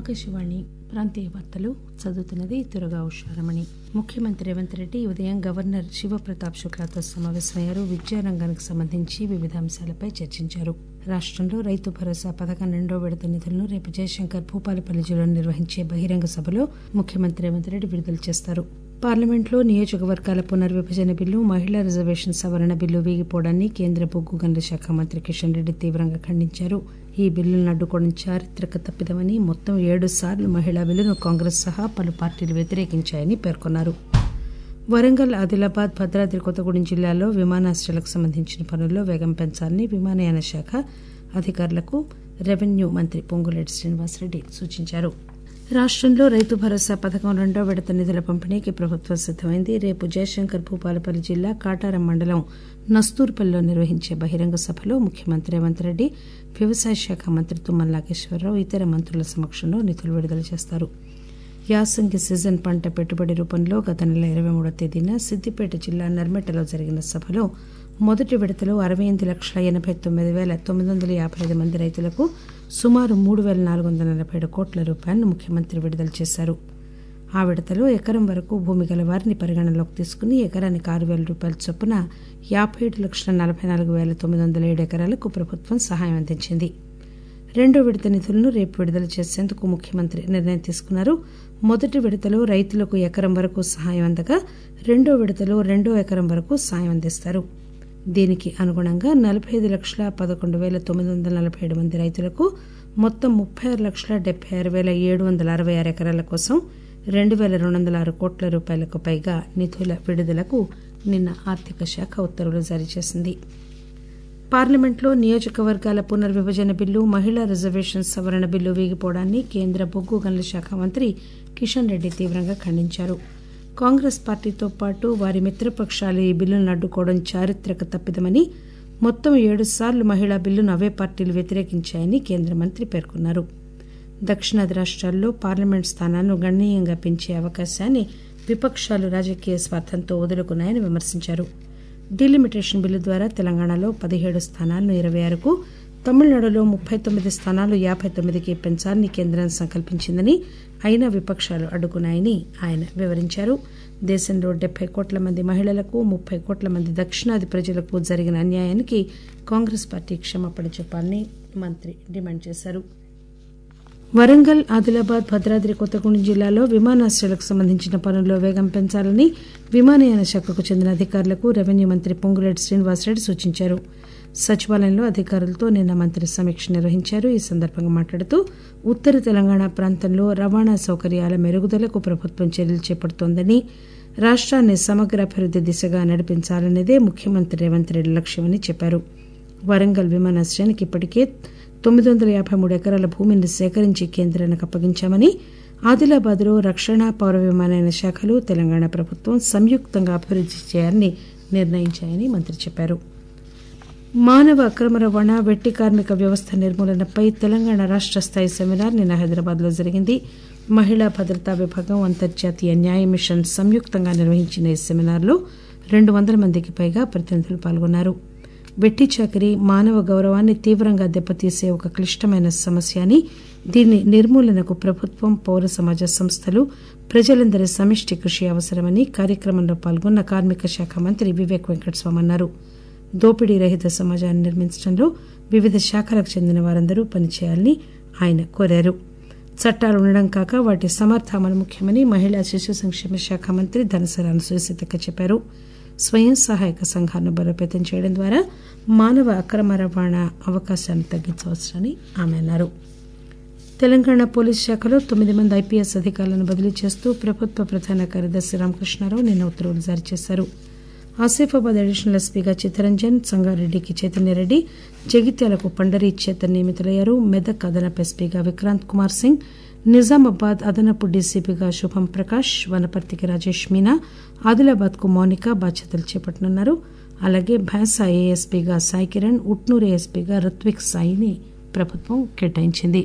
ఆకాశవాణి ప్రాంతీయ వార్తలు చదువుతున్నది తురగా ఉషారమణి ముఖ్యమంత్రి రేవంత్ రెడ్డి ఈ ఉదయం గవర్నర్ శివప్రతాప్ శుక్లాతో సమావేశమయ్యారు విద్యారంగానికి సంబంధించి వివిధ అంశాలపై చర్చించారు రాష్టంలో రైతు భరోసా పథకం రెండో విడత నిధులను రేపు జయశంకర్ భూపాలపల్లి జిల్లాలో నిర్వహించే బహిరంగ సభలో ముఖ్యమంత్రి రేవంత్ రెడ్డి విడుదల చేస్తారు పార్లమెంట్లో నియోజకవర్గాల పునర్విభజన బిల్లు మహిళా రిజర్వేషన్ సవరణ బిల్లు వీగిపోవడాన్ని కేంద్ర బొగ్గు గనుల శాఖ మంత్రి కిషన్ రెడ్డి తీవ్రంగా ఖండించారు ఈ బిల్లులను అడ్డుకోవడం చారిత్రక తప్పిదమని మొత్తం ఏడు సార్లు మహిళా బిల్లును కాంగ్రెస్ సహా పలు పార్టీలు వ్యతిరేకించాయని పేర్కొన్నారు వరంగల్ ఆదిలాబాద్ భద్రాద్రి కొత్తగూడెం జిల్లాల్లో విమానాశ్రయాలకు సంబంధించిన పనుల్లో వేగం పెంచాలని విమానయాన శాఖ అధికారులకు రెవెన్యూ మంత్రి పొంగులేటి శ్రీనివాసరెడ్డి సూచించారు రాష్టంలో రైతు భరోసా పథకం రెండో విడత నిధుల పంపిణీకి ప్రభుత్వం సిద్దమైంది రేపు జయశంకర్ భూపాలపల్లి జిల్లా కాటారం మండలం నస్తూర్పల్లిలో నిర్వహించే బహిరంగ సభలో ముఖ్యమంత్రి రేవంత్ రెడ్డి వ్యవసాయ శాఖ మంత్రి తుమ్మల నాగేశ్వరరావు ఇతర మంత్రుల సమక్షంలో నిధులు విడుదల చేస్తారు యాసంగి సీజన్ పంట పెట్టుబడి రూపంలో గత నెల ఇరవై మూడో తేదీన సిద్దిపేట జిల్లా నర్మెటలో జరిగిన సభలో మొదటి విడతలో అరవై ఎనిమిది లక్షల ఎనబై తొమ్మిది పేల తొమ్మిది వందల యాబై ఐదు మంది రైతులకు సుమారు మూడు పేల నాలుగు వందల నలబై ఏడు కోట్ల రూపాయలను ముఖ్యమంత్రి విడుదల చేశారు ఆ విడతలో ఎకరం వరకు భూమి గల వారిని పరిగణనలోకి తీసుకుని ఎకరానికి ఆరు పేల రూపాయల చొప్పున యాబై ఏడు లక్షల నలబై నాలుగు పేల తొమ్మిది వందల ఏడు ఎకరాలకు ప్రభుత్వం సహాయం అందించింది రెండో విడత నిధులను రేపు విడుదల చేసేందుకు ముఖ్యమంత్రి నిర్ణయం తీసుకున్నారు మొదటి విడతలో రైతులకు ఎకరం వరకు సహాయం అందగా రెండో విడతలో రెండో ఎకరం వరకు సాయం అందిస్తారు దీనికి అనుగుణంగా నలబై ఐదు లక్షల పదకొండు పేల తొమ్మిది వందల నలబై ఏడు మంది రైతులకు మొత్తం ముప్పై ఆరు లక్షల డెబ్బై ఆరు పేల ఏడు వందల అరవై ఆరు ఎకరాల కోసం రెండు పేల రెండు వందల ఆరు కోట్ల రూపాయలకు పైగా నిధుల విడుదలకు నిన్న ఆర్థిక శాఖ ఉత్తర్వులు జారీ చేసింది పార్లమెంట్లో నియోజకవర్గాల పునర్విభజన బిల్లు మహిళా రిజర్వేషన్ సవరణ బిల్లు వీగిపోవడాన్ని కేంద్ర బొగ్గు గనుల శాఖ మంత్రి కిషన్ రెడ్డి తీవ్రంగా ఖండించారు కాంగ్రెస్ పార్టీతో పాటు వారి మిత్రపక్షాలు ఈ బిల్లును అడ్డుకోవడం చారిత్రక తప్పిదమని మొత్తం ఏడు సార్లు మహిళా బిల్లును అవే పార్టీలు వ్యతిరేకించాయని కేంద్ర మంత్రి పేర్కొన్నారు దక్షిణాది రాష్ట్రాల్లో పార్లమెంట్ స్థానాలను గణనీయంగా పెంచే అవకాశాన్ని విపక్షాలు రాజకీయ స్వార్థంతో వదులుకున్నాయని విమర్శించారు డీలిమిటేషన్ బిల్లు ద్వారా తెలంగాణలో పదిహేడు స్థానాలను ఇరవై ఆరుకు తమిళనాడులో ముప్పై తొమ్మిది స్థానాలు యాబై తొమ్మిదికి పెంచాలని కేంద్రం సంకల్పించిందని అయినా విపక్షాలు అడ్డుకున్నాయని ఆయన వివరించారు దేశంలో డెబ్బై కోట్ల మంది మహిళలకు ముప్పై కోట్ల మంది దక్షిణాది ప్రజలకు జరిగిన అన్యాయానికి కాంగ్రెస్ పార్టీ క్షమాపణ చెప్పాలని మంత్రి డిమాండ్ చేశారు వరంగల్ ఆదిలాబాద్ భద్రాద్రి కొత్తగూడెం జిల్లాలో విమానాశ్రయాలకు సంబంధించిన పనుల్లో వేగం పెంచాలని విమానయాన శాఖకు చెందిన అధికారులకు రెవెన్యూ మంత్రి పొంగులేటి శ్రీనివాసరెడ్డి సూచించారు సచివాలయంలో అధికారులతో నిన్న మంత్రి సమీక్ష నిర్వహించారు ఈ సందర్భంగా మాట్లాడుతూ ఉత్తర తెలంగాణ ప్రాంతంలో రవాణా సౌకర్యాల మెరుగుదలకు ప్రభుత్వం చర్యలు చేపడుతోందని రాష్ట్రాన్ని సమగ్ర అభివృద్ది దిశగా నడిపించాలన్నదే ముఖ్యమంత్రి రేవంత్ రెడ్డి లక్ష్యమని చెప్పారు వరంగల్ విమానాశ్రయానికి ఇప్పటికే తొమ్మిది వందల యాబై మూడు ఎకరాల భూమిని సేకరించి కేంద్రానికి అప్పగించామని ఆదిలాబాద్లో రక్షణ పౌర విమానయాన శాఖలు తెలంగాణ ప్రభుత్వం సంయుక్తంగా అభివృద్ది చేయాలని నిర్ణయించాయని మంత్రి చెప్పారు మానవ అక్రమ రవాణా వెట్టి కార్మిక వ్యవస్థ నిర్మూలనపై తెలంగాణ రాష్ట్ర స్థాయి సెమినార్ నిన్న హైదరాబాద్ లో జరిగింది మహిళా భద్రతా విభాగం అంతర్జాతీయ న్యాయ మిషన్ సంయుక్తంగా నిర్వహించిన ఈ సెమినార్లో రెండు వందల మందికి పైగా ప్రతినిధులు పాల్గొన్నారు వెట్టి చాకరీ మానవ గౌరవాన్ని తీవ్రంగా దెబ్బతీసే ఒక క్లిష్టమైన సమస్య అని దీని నిర్మూలనకు ప్రభుత్వం పౌర సమాజ సంస్థలు ప్రజలందరి సమిష్టి కృషి అవసరమని కార్యక్రమంలో పాల్గొన్న కార్మిక శాఖ మంత్రి వివేక్ వెంకటస్వామి అన్నారు దోపిడీ రహిత సమాజాన్ని నిర్మించడంలో వివిధ శాఖలకు చెందిన వారందరూ పనిచేయాలని ఆయన కోరారు చట్టాలు ఉండడం కాక వాటి సమర్థ అమలు ముఖ్యమని మహిళా శిశు సంక్షేమ శాఖ మంత్రి ధనసర అనసూయసితక్క చెప్పారు స్వయం సహాయక సంఘాలను బలోపేతం చేయడం ద్వారా మానవ అక్రమ రవాణా అవకాశాన్ని తగ్గించవచ్చని ఆమె అన్నారు తెలంగాణ పోలీస్ శాఖలో తొమ్మిది మంది ఐపీఎస్ అధికారులను బదిలీ చేస్తూ ప్రభుత్వ ప్రధాన కార్యదర్శి రామకృష్ణారావు నిన్న ఉత్తర్వులు జారీ చేశారు ఆసిఫాబాద్ అడిషనల్ ఎస్పీగా చిత్తరంజన్ సంగారెడ్డికి చైతన్యరెడ్డి జగిత్యాలకు పండరీ చేతన్ నియమితులయ్యారు మెదక్ అదనపు ఎస్పీగా విక్రాంత్ కుమార్ సింగ్ నిజామాబాద్ అదనపు డీసీపీగా శుభం ప్రకాష్ వనపర్తికి రాజేష్ మీనా ఆదిలాబాద్ కు మౌనిక బాధ్యతలు చేపట్టనున్నారు అలాగే భైంసా ఏఎస్పీగా సాయి కిరణ్ ఉట్నూరు ఏఎస్పీగా రుత్విక్ సాయిని ప్రభుత్వం కేటాయించింది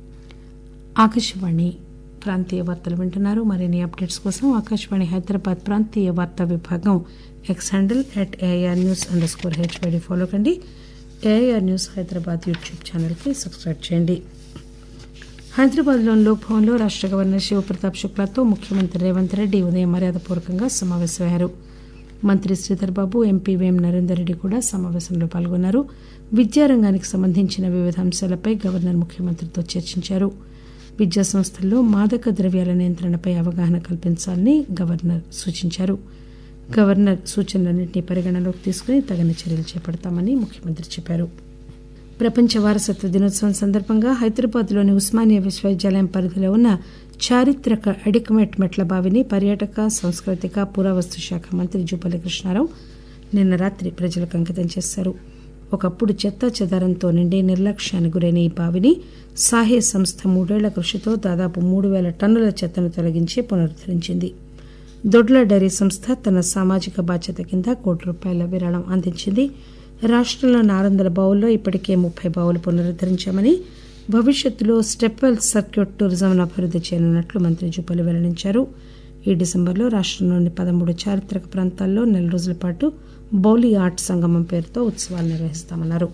ఆకాశవాణి ప్రాంతీయ వార్తలు వింటున్నారు మరిన్ని అప్డేట్స్ కోసం ఆకాశవాణి హైదరాబాద్ ప్రాంతీయ వార్తా విభాగం X handle at AIR news underscore HYD follow కండి ఏఐఆర్ న్యూస్ హైదరాబాద్ యూట్యూబ్ ఛానల్కి సబ్స్క్రైబ్ చేయండి హైదరాబాద్లోని లోక్ భవన్లో రాష్ట గవర్నర్ శివప్రతాప్ శుక్లాతో ముఖ్యమంత్రి రేవంత్ రెడ్డి ఉదయం మర్యాదపూర్వకంగా సమావేశమయ్యారు మంత్రి శ్రీధర్ బాబు ఎంపీ వేం నరేందర్ రెడ్డి కూడా సమావేశంలో పాల్గొన్నారు విద్యారంగానికి సంబంధించిన వివిధ అంశాలపై గవర్నర్ ముఖ్యమంత్రితో చర్చించారు విద్యా సంస్థల్లో మాదక ద్రవ్యాల నియంత్రణపై అవగాహన కల్పించాలని గవర్నర్ సూచించారు గవర్నర్ సూచనలన్నింటినీ పరిగణనలోకి తీసుకుని తగిన చర్యలు చేపడతామని ముఖ్యమంత్రి చెప్పారు ప్రపంచ వారసత్వ దినోత్సవం సందర్భంగా హైదరాబాద్లోని ఉస్మానియా విశ్వవిద్యాలయం పరిధిలో ఉన్న చారిత్రక అడికమెట్ మెట్ల బావిని పర్యాటక సాంస్కృతిక పురావస్తు శాఖ మంత్రి జూపల్లి కృష్ణారావు నిన్న రాత్రి ప్రజలకు అంకితం చేశారు ఒకప్పుడు చెత్తా చెదారంతో నిండి నిర్లక్ష్యానికి గురైన ఈ బావిని సాహే సంస్థ మూడేళ్ల కృషితో దాదాపు మూడు వేల టన్నుల చెత్తను తొలగించి పునరుద్దరించింది దొడ్ల డైరీ సంస్థ తన సామాజిక బాధ్యత కింద కోటి రూపాయల విరాళం అందించింది రాష్టంలో నారందల బావుల్లో ఇప్పటికే ముప్పై బావులు పునరుద్దరించామని భవిష్యత్తులో స్టెప్వెల్ సర్క్యూట్ టూరిజంను అభివృద్ది చేయనున్నట్లు మంత్రి జూపల్లి వెల్లడించారు ఈ డిసెంబర్లో రాష్టంలోని పదమూడు చారిత్రక ప్రాంతాల్లో నెల రోజుల పాటు బౌలి ఆర్ట్ సంగమం పేరుతో ఉత్సవాలు నిర్వహిస్తామన్నారు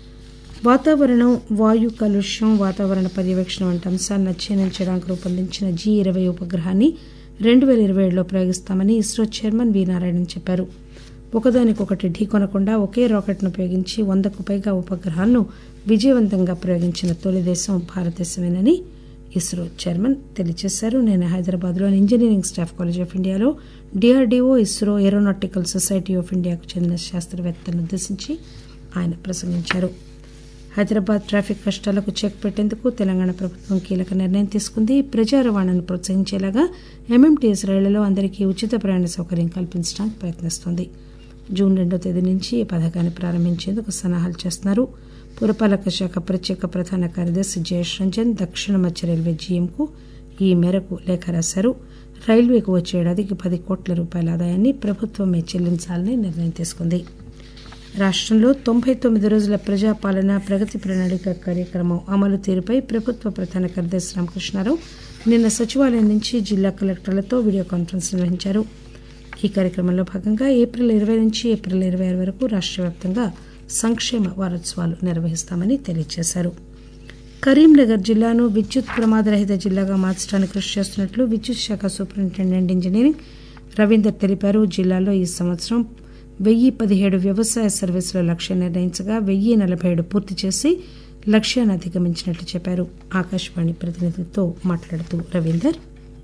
వాతావరణం వాయు కాలుష్యం వాతావరణ పర్యవేక్షణ వంటి అంశాలను అధ్యయనం చేయడానికి రూపొందించిన జీ ఇరవై ఉపగ్రహాన్ని రెండు పేల ఇరవై ఏడులో ప్రయోగిస్తామని ఇస్రో చైర్మన్ వి నారాయణన్ చెప్పారు ఒకదానికొకటి ఢీకొనకుండా ఒకే రాకెట్ను ఉపయోగించి వందకు పైగా ఉపగ్రహాలను విజయవంతంగా ప్రయోగించిన తొలి దేశం భారతదేశమేనని ఇస్రో చైర్మన్ తెలియజేశారు నేను హైదరాబాద్లోని ఇంజనీరింగ్ స్టాఫ్ కాలేజ్ ఆఫ్ ఇండియాలో DRDO ISRO aeronautical society of ఇండియాకు చెందిన శాస్త్రవేత్తలను ఉద్దేశించి ఆయన ప్రసంగించారు హైదరాబాద్ ట్రాఫిక్ కష్టాలకు చెక్ పెట్టేందుకు తెలంగాణ ప్రభుత్వం కీలక నిర్ణయం తీసుకుంది ప్రజా రవాణాను ప్రోత్సహించేలాగా ఎంఎంటీఎస్ రైళ్లలో అందరికీ ఉచిత ప్రయాణ సౌకర్యం కల్పించడానికి ప్రయత్నిస్తోంది జూన్ రెండో తేదీ నుంచి ఈ పథకాన్ని ప్రారంభించేందుకు సన్నాహాలు చేస్తున్నారు పురపాలక శాఖ ప్రత్యేక ప్రధాన కార్యదర్శి జయేష్ రంజన్ దక్షిణ మధ్య రైల్వే జీఎంకు ఈ మేరకు లేఖ రాశారు రైల్వేకు వచ్చే ఏడాదికి పది కోట్ల రూపాయల ఆదాయాన్ని ప్రభుత్వమే చెల్లించాలని నిర్ణయం తీసుకుంది రాష్టంలో తొంభై తొమ్మిది రోజుల ప్రజాపాలన ప్రగతి ప్రణాళిక కార్యక్రమం అమలు తీరుపై ప్రభుత్వ ప్రధాన కార్యదర్శి రామకృష్ణారావు నిన్న సచివాలయం నుంచి జిల్లా కలెక్టర్లతో వీడియో కాన్ఫరెన్స్ నిర్వహించారు ఈ కార్యక్రమంలో భాగంగా ఏప్రిల్ ఇరవై నుంచి ఏప్రిల్ ఇరవై ఆరు వరకు రాష్ట వ్యాప్తంగా సంక్షేమ వారోత్సవాలు నిర్వహిస్తామని తెలియజేశారు కరీంనగర్ జిల్లాను విద్యుత్ ప్రమాదరహిత జిల్లాగా మార్చడానికి కృషి చేస్తున్నట్లు విద్యుత్ శాఖ సూపరింటెండెంట్ ఇంజనీరింగ్ రవీందర్ తెలిపారు జిల్లాలో ఈ సంవత్సరం వెయ్యి పదిహేడు వ్యవసాయ సర్వీసుల లక్ష్యం నిర్ణయించగా వెయ్యి నలభై ఏడు పూర్తి చేసి లక్ష్యాన్ని అధిగమించినట్లు చెప్పారు ఆకాశవాణి ప్రతినిధితో మాట్లాడుతూ రవీందర్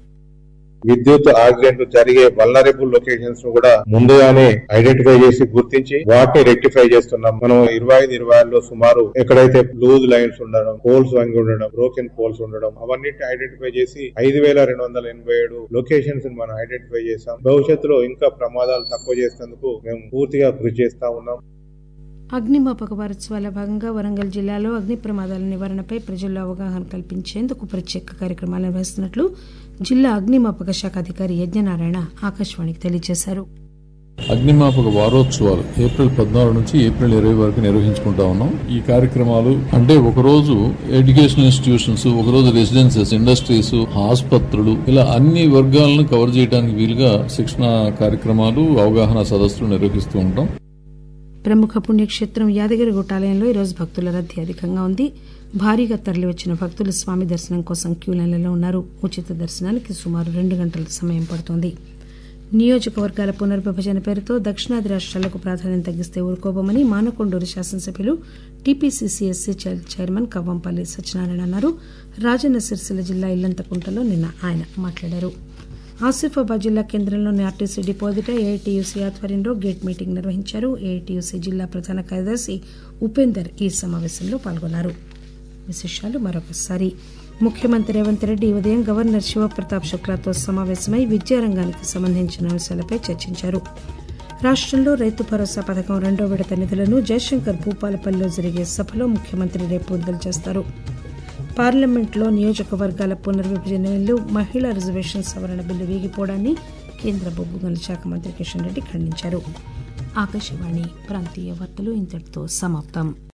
విద్యుత్ యాక్సిడెంట్ జరిగే వల్నరబుల్ లొకేషన్స్ ను కూడా ముందుగానే ఐడెంటిఫై చేసి గుర్తించి వాటిని రెక్టిఫై చేస్తున్నాం మనం ఇరవై ఐదు ఇరవై ఆరులో సుమారు ఎక్కడైతే లూజ్ లైన్స్ ఉండడం పోల్స్ వంగి ఉండడం బ్రోకెన్ పోల్స్ ఉండడం అవన్నిటిని ఐడెంటిఫై చేసి ఐదు వేల రెండు వందల ఎనభై ఏడు లొకేషన్స్ మనం ఐడెంటిఫై చేశాం భవిష్యత్తులో ఇంకా ప్రమాదాలు తక్కువ చేసేందుకు మేము పూర్తిగా కృషి చేస్తా ఉన్నాం అగ్నిమాపక వారోత్సవాల భాగంగా వరంగల్ జిల్లాలో అగ్ని ప్రమాదాల నివారణపై ప్రజల్లో అవగాహన కల్పించేందుకు ప్రత్యేక కార్యక్రమాలు నిర్వహిస్తున్నట్లు జిల్లా అగ్నిమాపక శాఖ అధికారి యజ్ఞనారాయణ ఆకాశవాణికి తెలియజేశారు అగ్నిమాపక వారోత్సవాలు ఏప్రిల్ పద్నాలుగు నుంచి ఏప్రిల్ ఇరవై వరకు నిర్వహించుకుంటా ఉన్నాం ఈ కార్యక్రమాలు అంటే ఒకరోజు ఎడ్యుకేషనల్ ఇన్స్టిట్యూషన్స్ ఒకరోజు రెసిడెన్సెస్ ఇండస్ట్రీస్ ఆసుపత్రులు ఇలా అన్ని వర్గాలను కవర్ చేయడానికి వీలుగా శిక్షణ కార్యక్రమాలు అవగాహన సదస్సులు నిర్వహిస్తూ ఉంటాం ప్రముఖ పుణ్యక్షేత్రం యాదగిరిగుట్ట ఆలయంలో ఈరోజు భక్తుల రద్దీ అధికంగా ఉంది భారీగా తరలివచ్చిన భక్తులు స్వామి దర్శనం కోసం క్యూ లైన్లలో ఉన్నారు ఉచిత దర్శనానికి సుమారు రెండు గంటల సమయం పడుతోంది నియోజకవర్గాల పునర్విభజన పేరుతో దక్షిణాది రాష్ట్రాలకు ప్రాధాన్యం తగ్గిస్తే ఊరుకోబోమని మానకొండూరు శాసనసభ్యులు టీపీసీసీఎస్సీ చైర్మన్ కవ్వంపల్లి సత్యనారాయణ అన్నారు రాజన్న సిరిసిల్ల జిల్లా ఇల్లంతకుంటలో నిన్న ఆయన మాట్లాడారు ఆసిఫాబాద్ జిల్లా కేంద్రంలోని ఆర్టీసీ డిపో ఎదుట ఏఐటీయూసీ ఆధ్వర్యంలో గేట్ మీటింగ్ నిర్వహించారు ఏఐటీయూసీ జిల్లా ప్రధాన కార్యదర్శి ఉపేందర్ ఈ సమావేశంలో పాల్గొన్నారు విశేషాలు మరొకసారి ముఖ్యమంత్రి రేవంత్ రెడ్డి ఈ ఉదయం గవర్నర్ శివప్రతాప్ శుక్లాతో సమావేశమై విద్యారంగానికి సంబంధించిన అంశాలపై చర్చించారు రాష్టంలో రైతు భరోసా పథకం రెండో విడత నిధులను జయశంకర్ భూపాలపల్లిలో జరిగే సభలో ముఖ్యమంత్రి రేపు విడుదల చేస్తారు పార్లమెంట్లో నియోజకవర్గాల పునర్విభజన బిల్లు మహిళా రిజర్వేషన్ సవరణ బిల్లు వీగిపోవడాన్ని కేంద్ర బొగ్గు గనుల శాఖ మంత్రి కిషన్ రెడ్డి ఖండించారు ఆకాశవాణి ప్రాంతీయ వార్తలు ఇంతటితో సమాప్తం